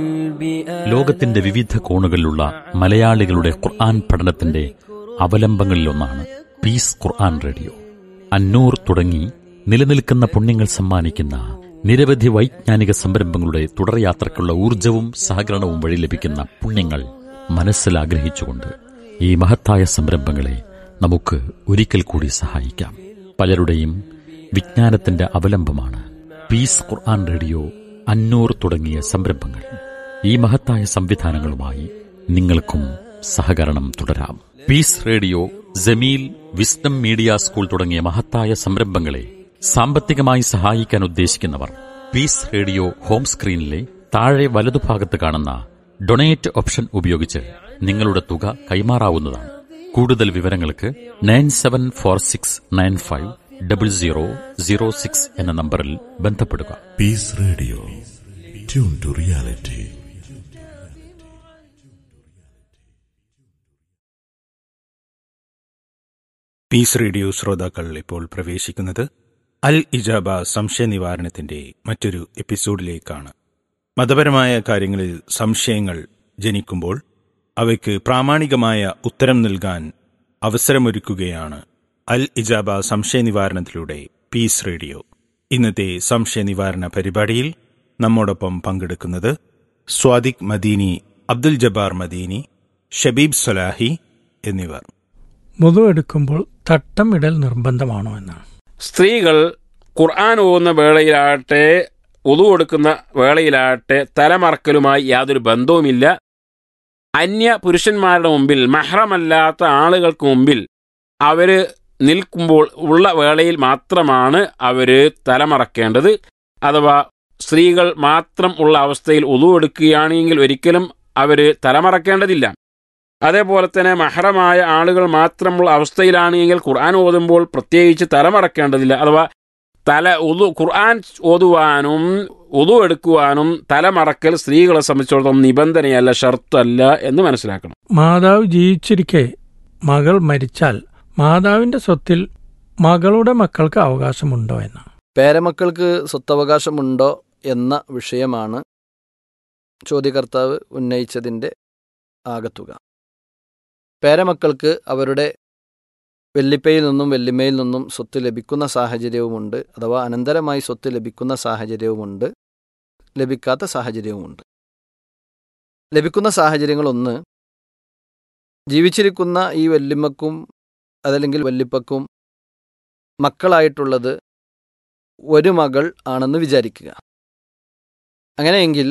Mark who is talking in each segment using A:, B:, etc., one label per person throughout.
A: ലോകത്തിന്റെ വിവിധ കോണുകളിലുള്ള മലയാളികളുടെ ഖുർആൻ പഠനത്തിന്റെ അവലംബങ്ങളിലൊന്നാണ് പീസ് ഖുർആൻ റേഡിയോ അന്നൂർ തുടങ്ങി നിലനിൽക്കുന്ന പുണ്യങ്ങൾ സമ്മാനിക്കുന്ന നിരവധി വൈജ്ഞാനിക സംരംഭങ്ങളുടെ തുടർയാത്രയ്ക്കുള്ള ഊർജവും സഹകരണവും വഴി ലഭിക്കുന്ന പുണ്യങ്ങൾ മനസ്സിലാഗ്രഹിച്ചുകൊണ്ട് ഈ മഹത്തായ സംരംഭങ്ങളെ നമുക്ക് ഒരിക്കൽ കൂടി സഹായിക്കാം പലരുടെയും വിജ്ഞാനത്തിന്റെ അവലംബമാണ് പീസ് ഖുർആൻ റേഡിയോ അന്നൂർ തുടങ്ങിയ സംരംഭങ്ങൾ ഈ മഹത്തായ സംവിധാനങ്ങളുമായി നിങ്ങൾക്കും സഹകരണം തുടരാം peace radio Jameel wisdom media school തുടങ്ങിയ മഹത്തായ സംരംഭങ്ങളെ സാമ്പത്തികമായി സഹായിക്കാൻ ഉദ്ദേശിക്കുന്നവർ പീസ് റേഡിയോ ഹോം സ്ക്രീനിലെ താഴെ വലതുഭാഗത്ത് കാണുന്ന ഡൊണേറ്റ് ഓപ്ഷൻ ഉപയോഗിച്ച് നിങ്ങളുടെ തുക കൈമാറാവുന്നതാണ് കൂടുതൽ വിവരങ്ങൾക്ക് nine seven four six nine five double zero zero six എന്ന നമ്പറിൽ ബന്ധപ്പെടുക
B: Peace Radio. Tune to reality.
C: Peace radio ശ്രോതാക്കൾ ഇപ്പോൾ പ്രവേശിക്കുന്നത് അൽ ഇജാബ സംശയ നിവാരണത്തിന്റെ മറ്റൊരു എപ്പിസോഡിലേക്കാണ് മതപരമായ കാര്യങ്ങളിൽ സംശയങ്ങൾ ജനിക്കുമ്പോൾ അവയ്ക്ക് പ്രാമാണികമായ ഉത്തരം നൽകാൻ അവസരമൊരുക്കുകയാണ് അൽ ഇജാബ സംശയ നിവാരണത്തിലൂടെ പീസ് റേഡിയോ ഇന്നത്തെ സംശയ നിവാരണ പരിപാടിയിൽ നമ്മോടൊപ്പം പങ്കെടുക്കുന്നത് സ്വാദിഖ് മദീനി അബ്ദുൽ ജബ്ബാർ മദീനി ഷബീബ് സലാഹി എന്നിവർ
D: മുതു എടുക്കുമ്പോൾ തട്ടം ഇടൽ നിർബന്ധമാണോ എന്നാണ്
E: സ്ത്രീകൾ ഖുർആൻ ഓതുന്ന വേളയിലാകട്ടെ ഉതു കൊടുക്കുന്ന വേളയിലാകട്ടെ തലമറക്കലുമായി യാതൊരു ബന്ധവുമില്ല അന്യ പുരുഷന്മാരുടെ മുമ്പിൽ മഹ്റമല്ലാത്ത ആളുകൾക്ക് മുമ്പിൽ അവര് നിൽക്കുമ്പോൾ ഉള്ള വേളയിൽ മാത്രമാണ് അവര് തലമറക്കേണ്ടത് അഥവാ സ്ത്രീകൾ മാത്രം ഉള്ള അവസ്ഥയിൽ ഉതു എടുക്കുകയാണെങ്കിൽ ഒരിക്കലും അവര് തലമറക്കേണ്ടതില്ല അതേപോലെ തന്നെ മഹറമായ ആളുകൾ മാത്രമുള്ള അവസ്ഥയിലാണെങ്കിൽ ഖുർആൻ ഓതുമ്പോൾ പ്രത്യേകിച്ച് തലമറക്കേണ്ടതില്ല അഥവാ തല ഉതു ഖുർആൻ ഓതുവാനും ഉതു എടുക്കുവാനും തലമറക്കൽ സ്ത്രീകളെ സംബന്ധിച്ചിടത്തോളം നിബന്ധനയല്ല ഷർത്തല്ല എന്ന് മനസ്സിലാക്കണം
D: മാതാവ് ജീവിച്ചിരിക്കെ മകൾ മരിച്ചാൽ മാതാവിന്റെ സ്വത്തിൽ മകളുടെ മക്കൾക്ക് അവകാശമുണ്ടോ എന്നാണ്
F: പേരമക്കൾക്ക് സ്വത്തവകാശമുണ്ടോ എന്ന വിഷയമാണ് ചോദ്യകർത്താവ് ഉന്നയിച്ചതിൻ്റെ ആകത്തുക പേരമക്കൾക്ക് അവരുടെ വെല്ലിപ്പയിൽ നിന്നും വെല്ലിമ്മയിൽ നിന്നും സ്വത്ത് ലഭിക്കുന്ന സാഹചര്യവുമുണ്ട് അഥവാ അനന്തരമായി സ്വത്ത് ലഭിക്കുന്ന സാഹചര്യവുമുണ്ട് ലഭിക്കാത്ത സാഹചര്യവുമുണ്ട് ലഭിക്കുന്ന സാഹചര്യങ്ങളൊന്ന് ജീവിച്ചിരിക്കുന്ന ഈ വെല്ലിമ്മക്കും അതല്ലെങ്കിൽ വല്ലിപ്പക്കും മക്കളായിട്ടുള്ളത് ഒരു മകൾ ആണെന്ന് വിചാരിക്കുക അങ്ങനെയെങ്കിൽ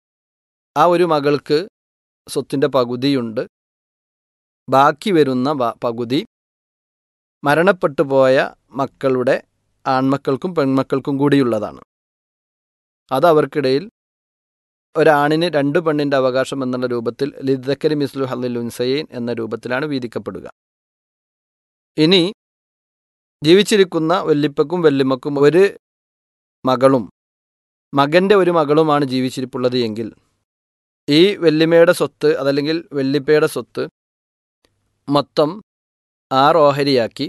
F: ആ ഒരു മകൾക്ക് സ്വത്തിൻ്റെ പകുതിയുണ്ട് ബാക്കി വരുന്ന ബ- പകുതി മരണപ്പെട്ടു പോയ മക്കളുടെ ആൺമക്കൾക്കും പെൺമക്കൾക്കും കൂടിയുള്ളതാണ് അത് അവർക്കിടയിൽ ഒരാണിന് രണ്ട് പെണ്ണിൻ്റെ അവകാശം എന്നുള്ള രൂപത്തിൽ ലിദ്ദക്കരി മിസ്ലു ഹല്ലിൽ ഉൻസയീൻ എന്ന രൂപത്തിലാണ് വീതിക്കപ്പെടുക ഇനി ജീവിച്ചിരിക്കുന്ന വല്ലിപ്പക്കും വല്ലിമ്മക്കും ഒരു മകളും മകൻ്റെ ഒരു മകളുമാണ് ജീവിച്ചിരിപ്പുള്ളത് എങ്കിൽ ഈ വെല്ലിമയുടെ സ്വത്ത് അതല്ലെങ്കിൽ വെല്ലിപ്പയുടെ സ്വത്ത് മൊത്തം ആറ് ഓഹരിയാക്കി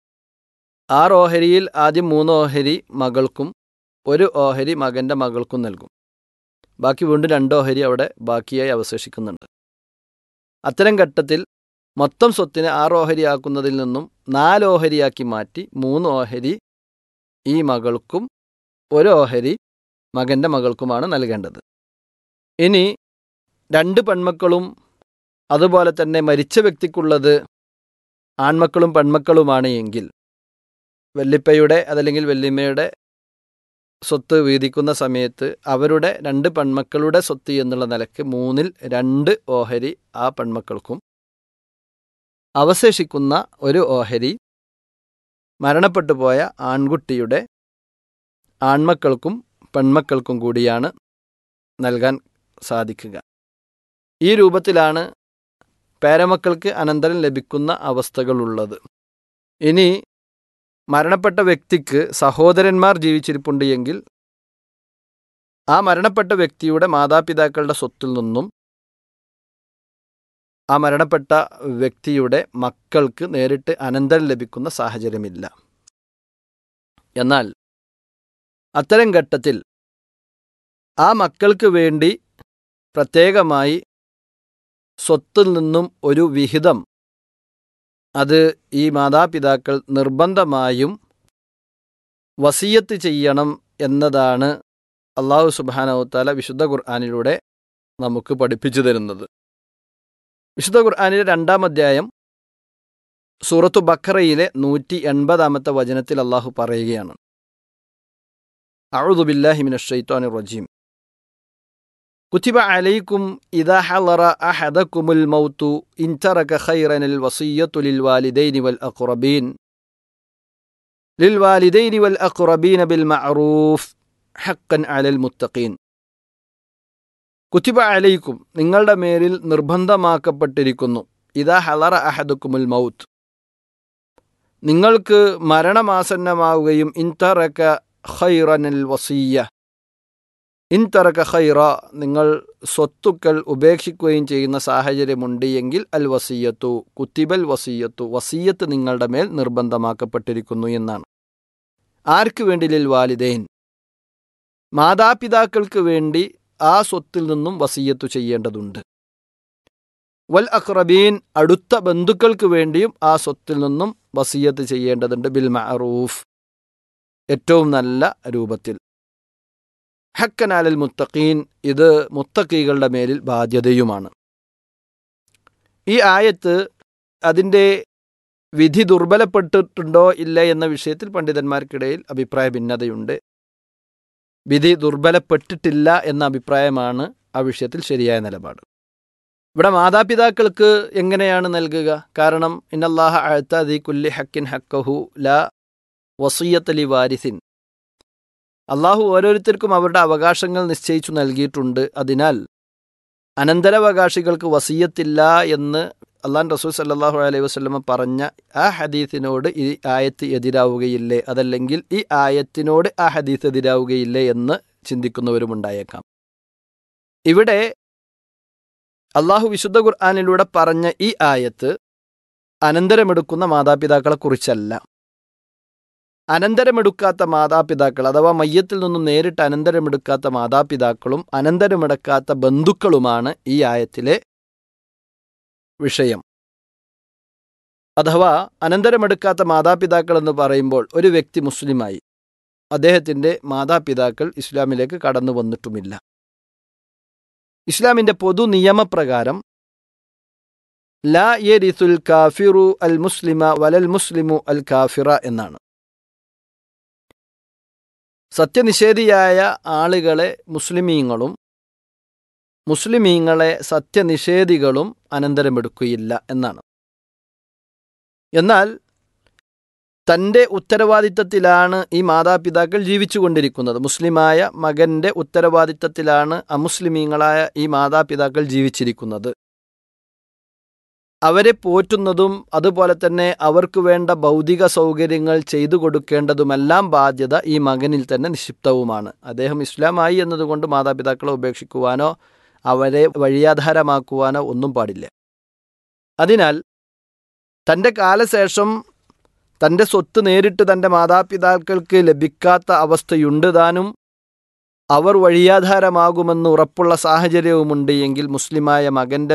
F: ആറ് ഓഹരിയിൽ ആദ്യം മൂന്ന് ഓഹരി മകൾക്കും ഒരു ഓഹരി മകൻ്റെ മകൾക്കും നൽകും ബാക്കി വീണ്ടും രണ്ട് ഓഹരി അവിടെ ബാക്കിയായി അവശേഷിക്കുന്നുണ്ട് അത്തരം ഘട്ടത്തിൽ മൊത്തം സ്വത്തിനെ ആറ് ഓഹരിയാക്കുന്നതിൽ നിന്നും നാല് ഓഹരിയാക്കി മാറ്റി മൂന്ന് ഓഹരി ഈ മകൾക്കും ഒരു ഓഹരി മകൻ്റെ മകൾക്കുമാണ് നൽകേണ്ടത് ഇനി രണ്ട് പെൺമക്കളും അതുപോലെ തന്നെ മരിച്ച വ്യക്തിക്കുള്ളത് ആൺമക്കളും പെൺമക്കളുമാണ് എങ്കിൽ വല്ലിപ്പയുടെ അതല്ലെങ്കിൽ വല്ലിമ്മയുടെ സ്വത്ത് വീതിക്കുന്ന സമയത്ത് അവരുടെ രണ്ട് പെൺമക്കളുടെ സ്വത്ത് എന്നുള്ള നിലക്ക് മൂന്നിൽ രണ്ട് ഓഹരി ആ പെൺമക്കൾക്കും അവശേഷിക്കുന്ന ഒരു ഓഹരി മരണപ്പെട്ടു പോയ ആൺകുട്ടിയുടെ ആൺമക്കൾക്കും പെൺമക്കൾക്കും കൂടിയാണ് നൽകാൻ സാധിക്കുക ഈ രൂപത്തിലാണ് പേരമക്കൾക്ക് അനന്തരം ലഭിക്കുന്ന അവസ്ഥകളുള്ളത് ഇനി മരണപ്പെട്ട വ്യക്തിക്ക് സഹോദരന്മാർ ജീവിച്ചിരിപ്പുണ്ട് എങ്കിൽ ആ മരണപ്പെട്ട വ്യക്തിയുടെ മാതാപിതാക്കളുടെ സ്വത്തിൽ നിന്നും ആ മരണപ്പെട്ട വ്യക്തിയുടെ മക്കൾക്ക് നേരിട്ട് അനന്തരം ലഭിക്കുന്ന സാഹചര്യമില്ല എന്നാൽ അത്തരം ഘട്ടത്തിൽ ആ മക്കൾക്ക് വേണ്ടി പ്രത്യേകമായി സ്വത്തിൽ നിന്നും ഒരു വിഹിതം അത് ഈ മാതാപിതാക്കൾ നിർബന്ധമായും വസീയത്ത് ചെയ്യണം എന്നതാണ് അള്ളാഹു സുബാനവത്താല വിശുദ്ധ ഖുർആാനിലൂടെ നമുക്ക് പഠിപ്പിച്ചു തരുന്നത് വിശുദ്ധ ഖുർആാനിലെ രണ്ടാം അധ്യായം സൂറത്തു ബക്കറയിലെ നൂറ്റി എൺപതാമത്തെ വചനത്തിൽ അള്ളാഹു പറയുകയാണ് أعوذ بالله من الشيطان الرجيم كتب عليكم إذا حضر أحدكم الموت إن ترك خيرا الوصية للوالدين والأقربين للوالدين والأقربين بالمعروف حقا على المتقين കുത്തിബ അലൈക്കും നിങ്ങളുടെ മേലിൽ നിർബന്ധമാക്കപ്പെട്ടിരിക്കുന്നു ഇതാ ഹലറ അഹദുക്കുമുൽ മൗത്ത് നിങ്ങൾക്ക് മരണമാസന്നമാവുകയും ഇൻതറക്ക ഖൈറനൽ വസീയ ഇൻതറക്ക ഖൈറ നിങ്ങൾ സ്വത്തുക്കൾ ഉപേക്ഷിക്കുകയും ചെയ്യുന്ന സാഹചര്യമുണ്ട് എങ്കിൽ അൽ വസീയത്തു കുത്തിബൽ വസീയത്തു വസീയത്ത് നിങ്ങളുടെ മേൽ നിർബന്ധമാക്കപ്പെട്ടിരിക്കുന്നു എന്നാണ് ആർക്ക് വേണ്ടി ലിൽ വാലിദൈൻ മാതാപിതാക്കൾക്ക് വേണ്ടി ആ സ്വത്തിൽ നിന്നും വസീയത്തു ചെയ്യേണ്ടതുണ്ട് വൽ അഖ്റബീൻ അടുത്ത ബന്ധുക്കൾക്ക് വേണ്ടിയും ആ സ്വത്തിൽ നിന്നും വസീയത്ത് ചെയ്യേണ്ടതുണ്ട് ബിൽ മഅറൂഫ് ഏറ്റവും നല്ല രൂപത്തിൽ ഹക്കനാലൽ മുത്തഖീൻ ഇത് മുത്തഖീകളുടെ മേലിൽ ബാധ്യതയുമാണ് ഈ ആയത്ത് അതിൻ്റെ വിധി ദുർബലപ്പെട്ടിട്ടുണ്ടോ ഇല്ല എന്ന വിഷയത്തിൽ പണ്ഡിതന്മാർക്കിടയിൽ അഭിപ്രായ ഭിന്നതയുണ്ട് വിധി ദുർബലപ്പെട്ടിട്ടില്ല എന്ന അഭിപ്രായമാണ് ആ വിഷയത്തിൽ ശരിയായ നിലപാട് ഇവിടെ മാതാപിതാക്കൾക്ക് എങ്ങനെയാണ് നൽകുക കാരണം ഇന്നല്ലാഹ അഴ്ത്തതി കുല്ലി ഹക്കിൻ ഹക്കഹു ല വസീയത്തലി വാരിസിൻ അള്ളാഹു ഓരോരുത്തർക്കും അവരുടെ അവകാശങ്ങൾ നിശ്ചയിച്ചു നൽകിയിട്ടുണ്ട് അതിനാൽ അനന്തരാവകാശികൾക്ക് വസീയത്തില്ല എന്ന് അള്ളാൻ റസൂൽ സല്ലാഹു അലൈഹി വസ്ലമ പറഞ്ഞ ആ ഹദീസിനോട് ഈ ആയത്ത് എതിരാവുകയില്ലേ അതല്ലെങ്കിൽ ഈ ആയത്തിനോട് ആ ഹദീസ് എതിരാവുകയില്ലേ എന്ന് ചിന്തിക്കുന്നവരുമുണ്ടായേക്കാം ഇവിടെ അള്ളാഹു വിശുദ്ധ ഖുർആാനിലൂടെ പറഞ്ഞ ഈ ആയത്ത് അനന്തരമെടുക്കുന്ന മാതാപിതാക്കളെ കുറിച്ചല്ല അനന്തരമെടുക്കാത്ത മാതാപിതാക്കൾ അഥവാ മയ്യത്തിൽ നിന്നും നേരിട്ട് അനന്തരമെടുക്കാത്ത മാതാപിതാക്കളും അനന്തരമെടുക്കാത്ത ബന്ധുക്കളുമാണ് ഈ ആയത്തിലെ വിഷയം അഥവാ അനന്തരമെടുക്കാത്ത മാതാപിതാക്കൾ എന്ന് പറയുമ്പോൾ ഒരു വ്യക്തി മുസ്ലിമായി അദ്ദേഹത്തിൻ്റെ മാതാപിതാക്കൾ ഇസ്ലാമിലേക്ക് കടന്നു വന്നിട്ടുമില്ല ഇസ്ലാമിൻ്റെ പൊതു നിയമപ്രകാരം ലാ യരിസുൽ കാഫിറു അൽ മുസ്ലിമ വലൽ മുസ്ലിമു അൽ കാഫിറ എന്നാണ് സത്യനിഷേധിയായ ആളുകളെ മുസ്ലിമീങ്ങളും മുസ്ലിമീങ്ങളെ സത്യനിഷേധികളും അനന്തരമെടുക്കുകയില്ല എന്നാണ് എന്നാൽ തൻ്റെ ഉത്തരവാദിത്തത്തിലാണ് ഈ മാതാപിതാക്കൾ ജീവിച്ചുകൊണ്ടിരിക്കുന്നത് മുസ്ലിമായ മകൻ്റെ ഉത്തരവാദിത്തത്തിലാണ് അമുസ്ലിമീങ്ങളായ ഈ മാതാപിതാക്കൾ ജീവിച്ചിരിക്കുന്നത് അവരെ പോറ്റുന്നതും അതുപോലെ തന്നെ അവർക്ക് വേണ്ട ഭൗതിക സൗകര്യങ്ങൾ ചെയ്തു കൊടുക്കേണ്ടതുമെല്ലാം ബാധ്യത ഈ മകനിൽ തന്നെ നിക്ഷിപ്തവുമാണ് അദ്ദേഹം ഇസ്ലാമായി എന്നതുകൊണ്ട് മാതാപിതാക്കളെ ഉപേക്ഷിക്കുവാനോ അവരെ വഴിയാധാരമാക്കുവാനോ ഒന്നും പാടില്ല അതിനാൽ തൻ്റെ കാലശേഷം തൻ്റെ സ്വത്ത് നേരിട്ട് തൻ്റെ മാതാപിതാക്കൾക്ക് ലഭിക്കാത്ത അവസ്ഥയുണ്ട് താനും അവർ വഴിയാധാരമാകുമെന്ന് ഉറപ്പുള്ള സാഹചര്യവുമുണ്ട് എങ്കിൽ മുസ്ലിമായ മകൻ്റെ